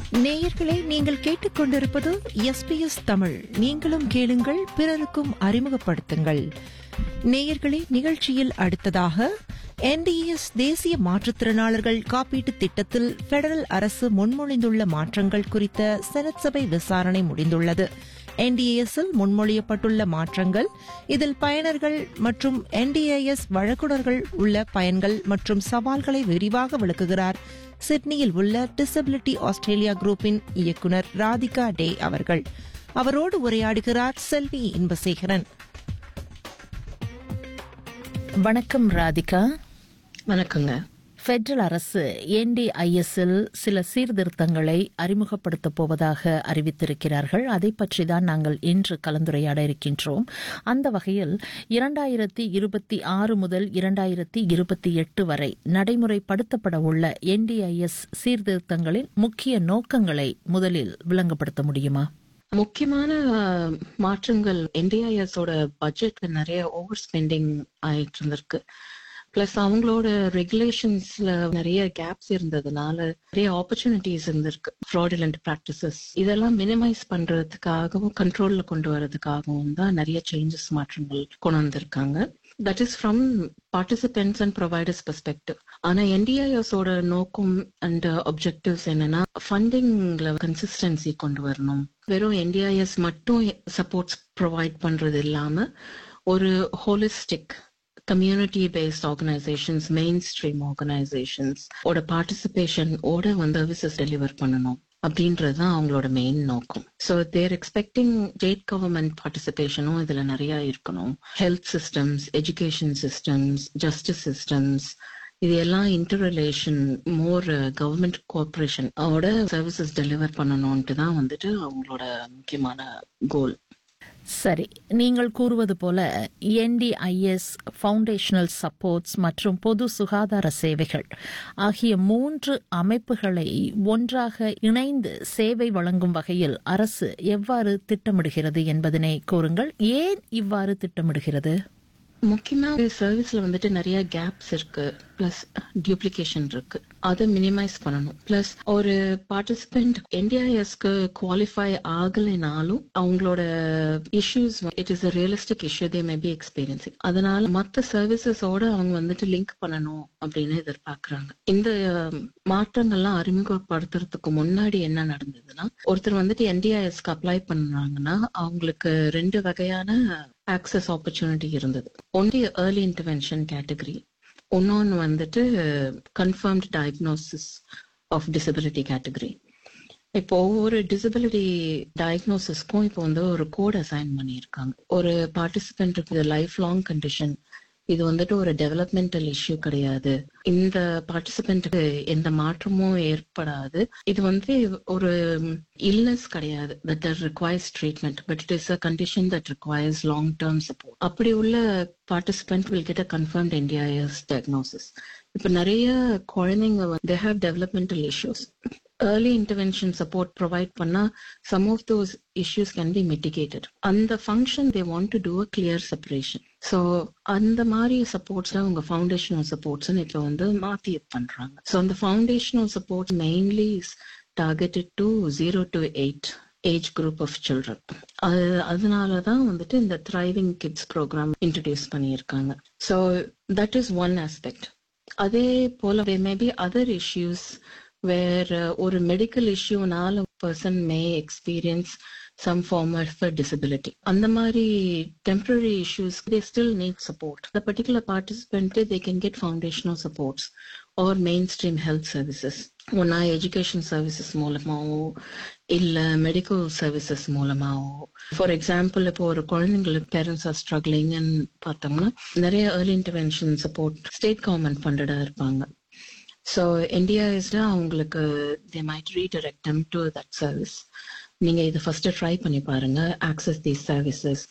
நேயர்களே நீங்கள் கேட்டுக்கொண்டிருப்பது எஸ்பிஎஸ் தமிழ் நீங்களும் கேளுங்கள் பிறருக்கும் அறிமுகப்படுத்துங்கள் நேயர்களே நிகழ்ச்சியில் அடுத்ததாக என்டிஎஸ் தேசிய மாற்றுத்திறனாளர்கள் காப்பீட்டுத் திட்டத்தில் பெடரல் அரசு முன்மொழிந்துள்ள மாற்றங்கள் குறித்த செனட் சபை விசாரணை முடிந்துள்ளது என்டிஏஎஸ்ஸில் முன்மொழியப்பட்டுள்ள மாற்றங்கள் இதில் பயனர்கள் மற்றும் என்டிஏஎஸ் வழங்குனர்கள் உள்ள பயன்கள் மற்றும் சவால்களை விரிவாக விளக்குகிறார் சிட்னியில் உள்ள டிசபிலிட்டி ஆஸ்திரேலியா குரூப்பின் இயக்குனர் ராதிகா டே அவர்கள் அவரோடு உரையாடுகிறார் செல்வி இன்பசேகரன் வணக்கம் ராதிகா வணக்கங்க பெடரல் அரசு என்டிஐஎஸ்ஸில் சில சீர்திருத்தங்களை அறிமுகப்படுத்தப் போவதாக அறிவித்திருக்கிறார்கள் அதை பற்றி தான் நாங்கள் இன்று கலந்துரையாட இருக்கின்றோம் அந்த வகையில் இரண்டாயிரத்தி இருபத்தி ஆறு முதல் இரண்டாயிரத்தி இருபத்தி எட்டு வரை நடைமுறைப்படுத்தப்பட உள்ள என்டிஐஎஸ் சீர்திருத்தங்களின் முக்கிய நோக்கங்களை முதலில் விளங்கப்படுத்த முடியுமா முக்கியமான அஹ், மாற்றங்கள் NDIS ஓட பட்ஜெட்ல நிறைய ஓவர் ஸ்பெண்டிங் ஆயிட்டு இருந்திருக்கு பிளஸ் அவங்களோட ரெகுலேஷன்ஸ்ல நிறைய கேப்ஸ் இருந்ததுனால நிறைய ஆப்பர்ச்சுனிட்டிஸ் இருந்திருக்கு ஃப்ராடுலண்ட் ப்ராக்டிசஸ் இதெல்லாம் மினிமைஸ் பண்றதுக்காகவும் கண்ட்ரோல்ல கொண்டு வரதுக்காகவும் தான் நிறைய சேஞ்சஸ் மாற்றங்கள் கொண்டு வந்திருக்காங்க that is from participants and providers perspective ஆனா என்டிஐஎஸ் ஓட நோக்கம் அண்ட் அப்ஜெக்டிவ்ஸ் என்னன்னா ஃபண்டிங்ல கன்சிஸ்டன்சி கொண்டு வரணும் வெறும் என்டிஐஎஸ் மட்டும் சப்போர்ட்ஸ் ப்ரொவைட் பண்றது இல்லாம ஒரு holistic community based organisations mainstream organisations ஓட பார்ட்டிசிபேஷன் ஓட வந்து சர்வீசஸ் டெலிவர் பண்ணணும் அப்படின்றது தான் அவங்களோட மெயின் நோக்கம் so they're expecting state government பார்ட்டிசிபேஷனும் இதுல நிறைய இருக்கணும் health systems education systems justice systems இது எல்லாம் inter relation more government cooperation ஓட சர்வீசஸ் டெலிவர் பண்ணணும்ட்டு தான் வந்துட்டு அவங்களோட முக்கியமான கோல் சரி நீங்கள் கூறுவது போல என்டிஐஎஸ் ஃபவுண்டேஷனல் சப்போர்ட்ஸ் மற்றும் பொது சுகாதார சேவைகள் ஆகிய மூன்று அமைப்புகளை ஒன்றாக இணைந்து சேவை வழங்கும் வகையில் அரசு எவ்வாறு திட்டமிடுகிறது என்பதனை கூறுங்கள் ஏன் இவ்வாறு திட்டமிடுகிறது முக்கியமா சர்வீஸ்ல வந்துட்டு நிறைய கேப்ஸ் இருக்கு பிளஸ் டியூப்ளிகேஷன் இருக்கு அதை மினிமைஸ் பண்ணணும் பிளஸ் ஒரு பார்ட்டிசிபென்ட் என்டிஐஎஸ்க்கு குவாலிஃபை ஆகலைனாலும் அவங்களோட issues it is realistic issue they may be experiencing அதனால மத்த சர்வீசஸோட அவங்க வந்துட்டு லிங்க் பண்ணணும் அப்படின்னு எதிர்பார்க்கறாங்க இந்த அஹ், மாற்றங்கள்லாம் அறிமுகப்படுத்துறதுக்கு முன்னாடி என்ன நடந்ததுன்னா ஒருத்தர் வந்துட்டு என்டிஐஎஸ்க்கு அப்ளை பண்ணாங்கன்னா அவங்களுக்கு ரெண்டு வகையான ஆக்சஸ் ஆப்பர்ச்சுனிட்டி இருந்தது ஒன்லி ஏர்லி இன்டர்வென்ஷன் கேட்டகரி இன்னொன்று வந்துட்டு confirmed diagnosis of disability category இப்போ ஒவ்வொரு டிசபிலிட்டி டயக்னோசிஸ்க்கும் இப்போ வந்து ஒரு கோட் அசைன் பண்ணியிருக்காங்க ஒரு பார்ட்டிசிபென்ட்டுக்கு இது லைஃப் லாங் கண்டிஷன் இது வந்துட்டு ஒரு டெவலப்மெண்டல் இஷ்யூ கிடையாது இந்த பார்ட்டிசிபென்ட்டுக்கு எந்த மாற்றமும் ஏற்படாது இது வந்து ஒரு இல்னஸ் கிடையாது that requires treatment but it is a condition that requires long term support அப்படி உள்ள participant will get a confirmed NDIS diagnosis இப்ப நிறைய குழந்தைங்க they have developmental issues early intervention support provide பண்ணா some of those issues can be mitigated அந்த function they want to do a clear separation so அந்த மாதிரி சப்போர்ட்ஸ்ல உங்க foundational supports இப்போ வந்து மாத்தி இது பண்றாங்க ஸோ அந்த foundational support mainly is targeted to zero to eight age group of children அது அதனால தான் வந்துட்டு இந்த த்ரைவிங் கிட்ஸ் ப்ரோக்ராம் இன்ட்ரடியூஸ் பண்ணியிருக்காங்க so that is one aspect அதே போல may be other issues where ஒரு மெடிக்கல் இஷ்யூனால person may experience some form of disability அந்த மாதிரி temporary issues they still need support the particular participant they can get foundational supports or mainstream health services ஒன்னா education services மூலமாவோ இல்ல medical services மூலமாவோ for example இப்போ ஒரு குழந்தைங்களுக்கு parents are ஸ்ட்ரகிளிங்னு பார்த்தோம்னா நிறைய early intervention support state government ஃபண்டடா இருப்பாங்க ஸோ என்டிஆர்எஸ்ல அவங்களுக்கு they might redirect them to that service நீங்க இதை ஃபர்ஸ்ட் ட்ரை பண்ணி பாருங்க ஆக்சஸ் தீஸ் சர்வீசஸ்